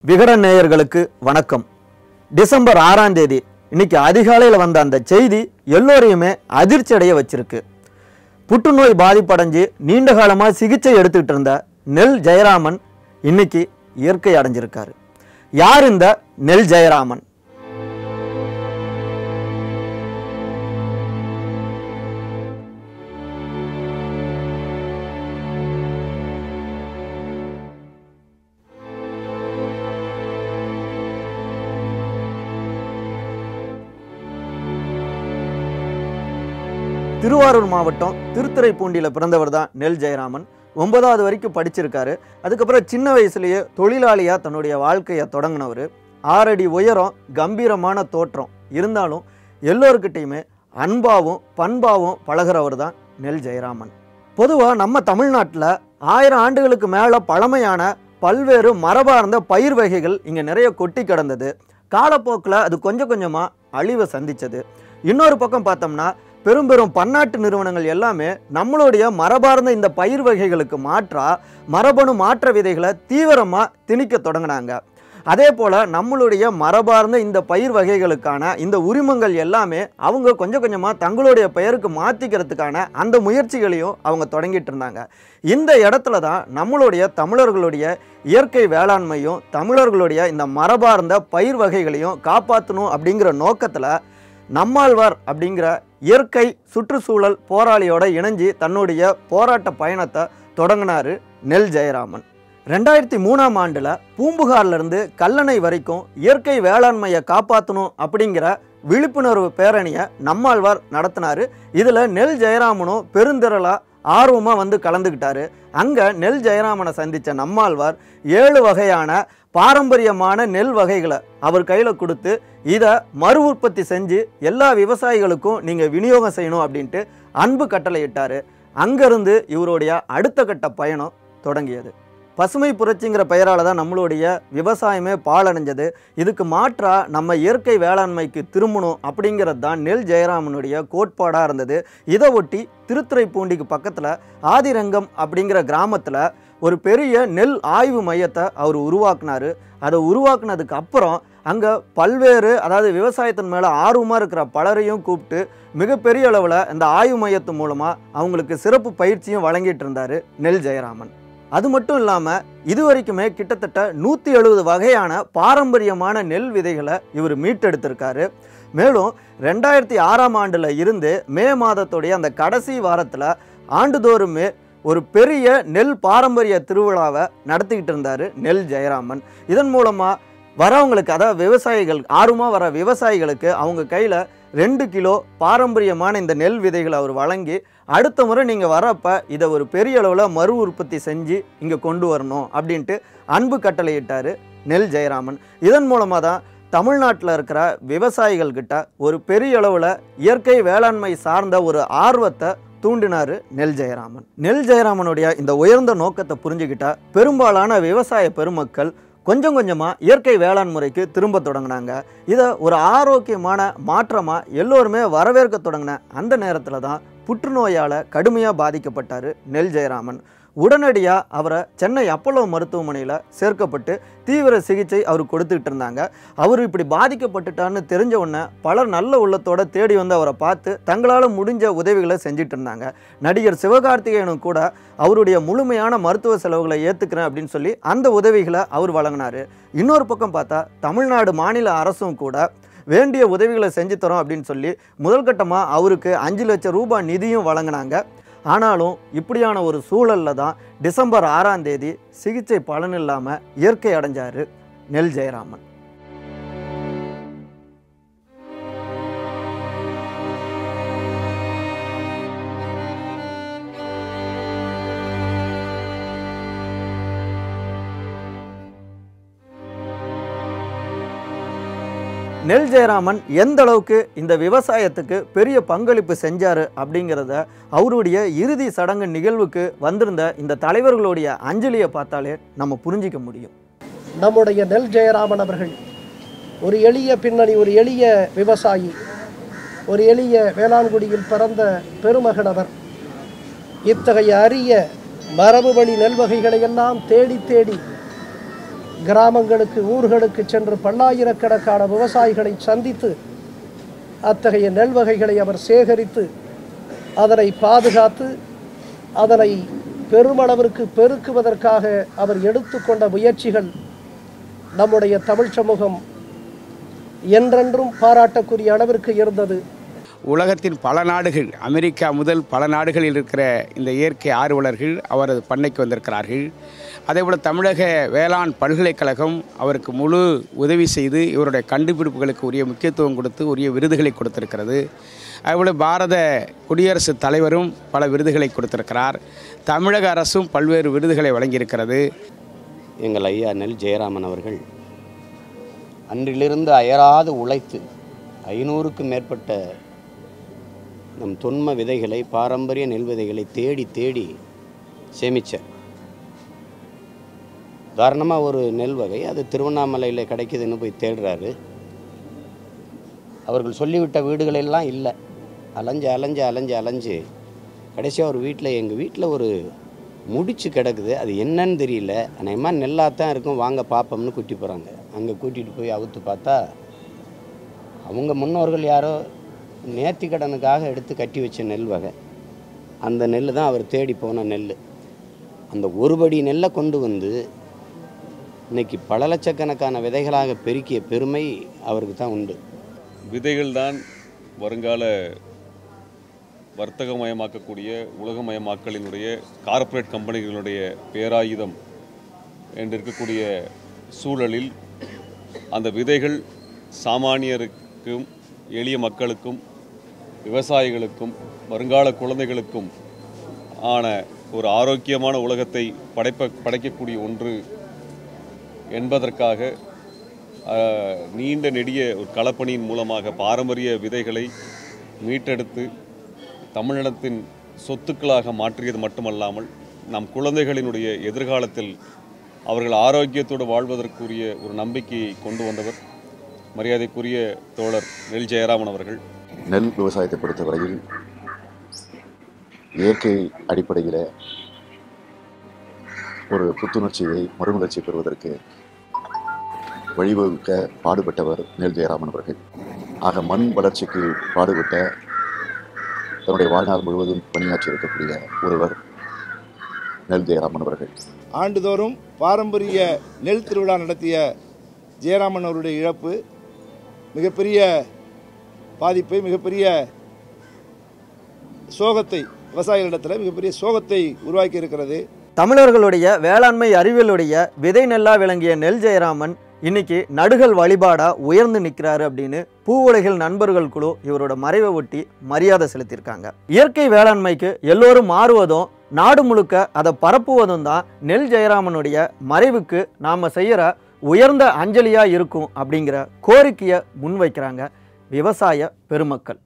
விகடன் நேயர்களுக்கு வணக்கம் டிசம்பர் ஆறாம் தேதி இன்னைக்கு அதிகாலையில் வந்த அந்த செய்தி எல்லோரையுமே அதிர்ச்சி அடைய வச்சிருக்கு புற்றுநோய் பாதிப்படைஞ்சு நீண்ட காலமாக சிகிச்சை எடுத்துக்கிட்டு இருந்த நெல் ஜெயராமன் இன்னைக்கு இயற்கை அடைஞ்சிருக்காரு யார் இந்த நெல் ஜெயராமன் திருவாரூர் மாவட்டம் திருத்துறைப்பூண்டியில் பிறந்தவர் தான் நெல் ஜெயராமன் ஒன்பதாவது வரைக்கும் படிச்சிருக்காரு அதுக்கப்புறம் சின்ன வயசுலேயே தொழிலாளியாக தன்னுடைய வாழ்க்கையை தொடங்கினவர் ஆறடி உயரம் கம்பீரமான தோற்றம் இருந்தாலும் எல்லோருக்கிட்டையுமே அன்பாவும் பண்பாவும் பழகிறவர் தான் நெல் ஜெயராமன் பொதுவாக நம்ம தமிழ்நாட்டில் ஆயிரம் ஆண்டுகளுக்கு மேலே பழமையான பல்வேறு மரபார்ந்த பயிர் வகைகள் இங்கே நிறைய கொட்டி கிடந்தது காலப்போக்கில் அது கொஞ்சம் கொஞ்சமாக அழிவை சந்திச்சது இன்னொரு பக்கம் பார்த்தோம்னா பெரும் பெரும் பன்னாட்டு நிறுவனங்கள் எல்லாமே நம்மளுடைய மரபார்ந்த இந்த பயிர் வகைகளுக்கு மாற்றா மரபணு மாற்ற விதைகளை தீவிரமாக திணிக்க தொடங்கினாங்க அதே போல் நம்மளுடைய மரபார்ந்த இந்த பயிர் வகைகளுக்கான இந்த உரிமங்கள் எல்லாமே அவங்க கொஞ்சம் கொஞ்சமாக தங்களுடைய பெயருக்கு மாற்றிக்கிறதுக்கான அந்த முயற்சிகளையும் அவங்க தொடங்கிட்டு இருந்தாங்க இந்த இடத்துல தான் நம்மளுடைய தமிழர்களுடைய இயற்கை வேளாண்மையும் தமிழர்களுடைய இந்த மரபார்ந்த பயிர் வகைகளையும் காப்பாற்றணும் அப்படிங்கிற நோக்கத்தில் நம்மாழ்வார் அப்படிங்கிற இயற்கை சுற்றுச்சூழல் போராளியோட இணைஞ்சு தன்னுடைய போராட்ட பயணத்தை தொடங்கினாரு நெல் ஜெயராமன் ரெண்டாயிரத்தி மூணாம் ஆண்டில் பூம்புகார்லேருந்து கல்லணை வரைக்கும் இயற்கை வேளாண்மையை காப்பாற்றணும் அப்படிங்கிற விழிப்புணர்வு பேரணியை நம்மாழ்வார் நடத்தினாரு இதில் நெல் ஜெயராமனும் பெருந்திரளாக ஆர்வமாக வந்து கலந்துக்கிட்டாரு அங்கே நெல் ஜெயராமனை சந்தித்த நம்மாழ்வார் ஏழு வகையான பாரம்பரியமான நெல் வகைகளை அவர் கையில் கொடுத்து இதை மறு உற்பத்தி செஞ்சு எல்லா விவசாயிகளுக்கும் நீங்கள் விநியோகம் செய்யணும் அப்படின்ட்டு அன்பு கட்டளையிட்டார் அங்கேருந்து இவருடைய அடுத்த கட்ட பயணம் தொடங்கியது பசுமை புரட்சிங்கிற பெயரால் தான் நம்மளுடைய விவசாயமே பாழடைஞ்சது இதுக்கு மாற்றா நம்ம இயற்கை வேளாண்மைக்கு திரும்பணும் அப்படிங்கிறது தான் நெல் ஜெயராமனுடைய கோட்பாடாக இருந்தது இதை ஒட்டி திருத்துறைப்பூண்டிக்கு பக்கத்தில் ஆதிரங்கம் அப்படிங்கிற கிராமத்தில் ஒரு பெரிய நெல் ஆய்வு மையத்தை அவர் உருவாக்குனாரு அதை உருவாக்குனதுக்கு அப்புறம் அங்கே பல்வேறு அதாவது விவசாயத்தின் மேலே ஆர்வமாக இருக்கிற பலரையும் கூப்பிட்டு மிகப்பெரிய அளவில் இந்த ஆய்வு மையத்து மூலமாக அவங்களுக்கு சிறப்பு பயிற்சியும் வழங்கிட்டு இருந்தார் நெல் ஜெயராமன் அது மட்டும் இல்லாமல் இது வரைக்குமே கிட்டத்தட்ட நூற்றி எழுபது வகையான பாரம்பரியமான நெல் விதைகளை இவர் மீட்டெடுத்திருக்காரு மேலும் ரெண்டாயிரத்தி ஆறாம் ஆண்டில் இருந்து மே மாதத்துடைய அந்த கடைசி வாரத்தில் ஆண்டுதோறுமே ஒரு பெரிய நெல் பாரம்பரிய திருவிழாவை நடத்திக்கிட்டு இருந்தார் நெல் ஜெயராமன் இதன் மூலமாக வரவங்களுக்கு அதாவது விவசாயிகள் ஆர்வமாக வர விவசாயிகளுக்கு அவங்க கையில் ரெண்டு கிலோ பாரம்பரியமான இந்த நெல் விதைகளை அவர் வழங்கி அடுத்த முறை நீங்கள் வரப்ப இதை ஒரு பெரிய அளவில் மறு உற்பத்தி செஞ்சு இங்கே கொண்டு வரணும் அப்படின்ட்டு அன்பு கட்டளையிட்டார் நெல் ஜெயராமன் இதன் மூலமாக தான் தமிழ்நாட்டில் இருக்கிற விவசாயிகள் கிட்ட ஒரு பெரிய அளவில் இயற்கை வேளாண்மை சார்ந்த ஒரு ஆர்வத்தை தூண்டினார் நெல் ஜெயராமன் நெல் ஜெயராமனுடைய இந்த உயர்ந்த நோக்கத்தை புரிஞ்சுக்கிட்ட பெரும்பாலான விவசாய பெருமக்கள் கொஞ்சம் கொஞ்சமாக இயற்கை வேளாண் முறைக்கு திரும்ப தொடங்கினாங்க இதை ஒரு ஆரோக்கியமான மாற்றமாக எல்லோருமே வரவேற்க தொடங்கின அந்த நேரத்தில் தான் புற்றுநோயால் கடுமையாக பாதிக்கப்பட்டார் நெல் ஜெயராமன் உடனடியாக அவரை சென்னை அப்பல்லோ மருத்துவமனையில் சேர்க்கப்பட்டு தீவிர சிகிச்சை அவர் கொடுத்துக்கிட்டு இருந்தாங்க அவர் இப்படி பாதிக்கப்பட்டுட்டான்னு தெரிஞ்ச உடனே பலர் நல்ல உள்ளத்தோட தேடி வந்து அவரை பார்த்து தங்களால் முடிஞ்ச உதவிகளை செஞ்சுட்டு இருந்தாங்க நடிகர் சிவகார்த்திகேயனும் கூட அவருடைய முழுமையான மருத்துவ செலவுகளை ஏற்றுக்கிறேன் அப்படின்னு சொல்லி அந்த உதவிகளை அவர் வழங்கினார் இன்னொரு பக்கம் பார்த்தா தமிழ்நாடு மாநில அரசும் கூட வேண்டிய உதவிகளை செஞ்சு தரோம் அப்படின்னு சொல்லி முதல் கட்டமாக அவருக்கு அஞ்சு லட்சம் ரூபாய் நிதியும் வழங்கினாங்க ஆனாலும் இப்படியான ஒரு சூழலில் தான் டிசம்பர் ஆறாம் தேதி சிகிச்சை பலன் இல்லாமல் இயற்கை அடைஞ்சார் நெல் ஜெயராமன் நெல் ஜெயராமன் எந்த அளவுக்கு இந்த விவசாயத்துக்கு பெரிய பங்களிப்பு செஞ்சார் அப்படிங்கிறத அவருடைய இறுதி சடங்கு நிகழ்வுக்கு வந்திருந்த இந்த தலைவர்களுடைய அஞ்சலியை பார்த்தாலே நம்ம புரிஞ்சிக்க முடியும் நம்முடைய நெல் ஜெயராமன் அவர்கள் ஒரு எளிய பின்னணி ஒரு எளிய விவசாயி ஒரு எளிய வேளாண்குடியில் பிறந்த பெருமகன் அவர் இத்தகைய அரிய மரபு வழி நெல் வகைகளை எல்லாம் தேடி தேடி கிராமங்களுக்கு ஊர்களுக்கு சென்று பல்லாயிரக்கணக்கான விவசாயிகளை சந்தித்து அத்தகைய நெல் வகைகளை அவர் சேகரித்து அதனை பாதுகாத்து அதனை பெருமளவிற்கு பெருக்குவதற்காக அவர் எடுத்துக்கொண்ட முயற்சிகள் நம்முடைய தமிழ் சமூகம் என்றென்றும் பாராட்டக்கூடிய அளவிற்கு இருந்தது உலகத்தின் பல நாடுகள் அமெரிக்கா முதல் பல நாடுகளில் இருக்கிற இந்த இயற்கை ஆர்வலர்கள் அவரது பண்ணைக்கு வந்திருக்கிறார்கள் அதேபோல் தமிழக வேளாண் பல்கலைக்கழகம் அவருக்கு முழு உதவி செய்து இவருடைய கண்டுபிடிப்புகளுக்கு உரிய முக்கியத்துவம் கொடுத்து உரிய விருதுகளை கொடுத்திருக்கிறது அதேபோல் பாரத குடியரசுத் தலைவரும் பல விருதுகளை கொடுத்திருக்கிறார் தமிழக அரசும் பல்வேறு விருதுகளை வழங்கியிருக்கிறது எங்கள் ஐயா நெல் ஜெயராமன் அவர்கள் அன்றிலிருந்து அயராது உழைத்து ஐநூறுக்கும் மேற்பட்ட நம் தொன்ம விதைகளை பாரம்பரிய நெல் விதைகளை தேடி தேடி சேமித்தார் உதாரணமாக ஒரு நெல் வகை அது திருவண்ணாமலையில் கிடைக்குதுன்னு போய் தேடுறாரு அவர்கள் சொல்லிவிட்ட வீடுகளெல்லாம் இல்லை அலைஞ்சு அலைஞ்சு அலைஞ்சு அலைஞ்சு கடைசியாக ஒரு வீட்டில் எங்கள் வீட்டில் ஒரு முடிச்சு கிடக்குது அது என்னன்னு தெரியல அநேகமாக நெல்லாக தான் இருக்கும் வாங்க பார்ப்போம்னு கூட்டி போகிறாங்க அங்கே கூட்டிகிட்டு போய் அவுத்து பார்த்தா அவங்க முன்னோர்கள் யாரோ நேர்த்தி கடனுக்காக எடுத்து கட்டி வச்ச நெல் வகை அந்த நெல் தான் அவர் தேடி போன நெல் அந்த ஒரு படி நெல்லை கொண்டு வந்து இன்னைக்கு பல லட்சக்கணக்கான விதைகளாக பெருக்கிய பெருமை அவருக்கு தான் உண்டு விதைகள் தான் வருங்கால வர்த்தகமயமாக்கக்கூடிய உலகமயமாக்கலினுடைய கார்ப்பரேட் கம்பெனிகளுடைய பேராயுதம் என்று இருக்கக்கூடிய சூழலில் அந்த விதைகள் சாமானியருக்கும் எளிய மக்களுக்கும் விவசாயிகளுக்கும் வருங்கால குழந்தைகளுக்கும் ஆன ஒரு ஆரோக்கியமான உலகத்தை படைப்ப படைக்கக்கூடிய ஒன்று என்பதற்காக அஹ், நீண்ட நெடிய ஒரு களப்பணியின் மூலமாக பாரம்பரிய விதைகளை மீட்டெடுத்து தமிழினத்தின் சொத்துக்களாக மாற்றியது மட்டுமல்லாமல் நம் குழந்தைகளினுடைய எதிர்காலத்தில் அவர்கள் ஆரோக்கியத்தோடு வாழ்வதற்குரிய ஒரு நம்பிக்கையை கொண்டு வந்தவர் மரியாதைக்குரிய தோழர் நெல் ஜெயராமன் அவர்கள் நெல் விவசாயத்தை பொறுத்தவரையில் இயற்கை அடிப்படையில் ஒரு புத்துணர்ச்சியை மறுமலர்ச்சி பெறுவதற்கு வழிவகுக்க பாடுபட்டவர் நெல் ஜெயராமன் அவர்கள் ஆக மண் வளர்ச்சிக்கு பாடுபட்ட தன்னுடைய வாழ்நாள் முழுவதும் பணியாற்றி இருக்கக்கூடிய ஒருவர் நெல் ஜெயராமன் அவர்கள் ஆண்டுதோறும் பாரம்பரிய நெல் திருவிழா நடத்திய ஜெயராமன் அவருடைய இழப்பு மிகப்பெரிய பாதிப்பை மிகப்பெரிய சோகத்தை விவசாயிகளிடத்தில் மிகப்பெரிய சோகத்தை உருவாக்கி இருக்கிறது தமிழர்களுடைய வேளாண்மை அறிவியலுடைய விதை நெல்லா விளங்கிய நெல் ஜெயராமன் இன்னைக்கு நடுகள் வழிபாடா உயர்ந்து நிற்கிறாரு அப்படின்னு பூவுலகில் நண்பர்கள் குழு இவரோட மறைவை ஒட்டி மரியாதை செலுத்தியிருக்காங்க இயற்கை வேளாண்மைக்கு எல்லோரும் மாறுவதும் நாடு முழுக்க அதை பரப்புவதும் தான் நெல் ஜெயராமனுடைய மறைவுக்கு நாம செய்யற உயர்ந்த அஞ்சலியா இருக்கும் அப்படிங்கிற கோரிக்கையை முன்வைக்கிறாங்க விவசாய பெருமக்கள்